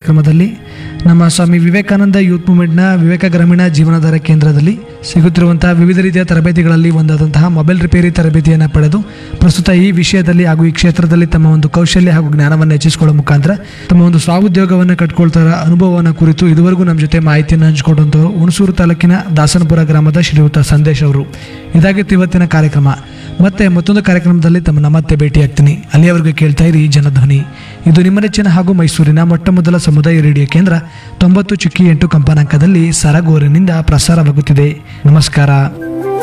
ಕಾರ್ಯಕ್ರಮದಲ್ಲಿ ನಮ್ಮ ಸ್ವಾಮಿ ವಿವೇಕಾನಂದ ಯೂತ್ ಮೂವ್ಮೆಂಟ್ನ ವಿವೇಕ ಗ್ರಾಮೀಣ ಜೀವನಾಧಾರ ಕೇಂದ್ರದಲ್ಲಿ ಸಿಗುತ್ತಿರುವಂತಹ ವಿವಿಧ ರೀತಿಯ ತರಬೇತಿಗಳಲ್ಲಿ ಒಂದಾದಂತಹ ಮೊಬೈಲ್ ರಿಪೇರಿ ತರಬೇತಿಯನ್ನು ಪಡೆದು ಪ್ರಸ್ತುತ ಈ ವಿಷಯದಲ್ಲಿ ಹಾಗೂ ಈ ಕ್ಷೇತ್ರದಲ್ಲಿ ತಮ್ಮ ಒಂದು ಕೌಶಲ್ಯ ಹಾಗೂ ಜ್ಞಾನವನ್ನು ಹೆಚ್ಚಿಸಿಕೊಳ್ಳೋ ಮುಖಾಂತರ ತಮ್ಮ ಒಂದು ಸ್ವಾಉದ್ಯೋಗವನ್ನು ಕಟ್ಕೊಳ್ತಾರ ಅನುಭವವನ್ನು ಕುರಿತು ಇದುವರೆಗೂ ನಮ್ಮ ಜೊತೆ ಮಾಹಿತಿಯನ್ನು ಹಂಚಿಕೊಂಡಂಥವ್ರು ಹುಣಸೂರು ತಾಲೂಕಿನ ದಾಸನಪುರ ಗ್ರಾಮದ ಶ್ರೀಯುತ ಸಂದೇಶ್ ಅವರು ಇದಾಗಿತ್ತು ಇವತ್ತಿನ ಕಾರ್ಯಕ್ರಮ ಮತ್ತೆ ಮತ್ತೊಂದು ಕಾರ್ಯಕ್ರಮದಲ್ಲಿ ತಮ್ಮನ್ನ ಮತ್ತೆ ಭೇಟಿಯಾಗ್ತೀನಿ ಅಲ್ಲಿಯವರೆಗೂ ಕೇಳ್ತಾ ಇರಿ ಜನಧ್ವನಿ ಇದು ನಿಮ್ಮ ನೆಚ್ಚಿನ ಹಾಗೂ ಮೈಸೂರಿನ ಮೊಟ್ಟ ಮೊದಲ ಸಮುದಾಯ ರೇಡಿಯೋ ಕೇಂದ್ರ ತೊಂಬತ್ತು ಚುಕ್ಕಿ ಎಂಟು ಕಂಪನಾಂಕದಲ್ಲಿ ಸರಗೂರಿನಿಂದ ಪ್ರಸಾರವಾಗುತ್ತಿದೆ ನಮಸ್ಕಾರ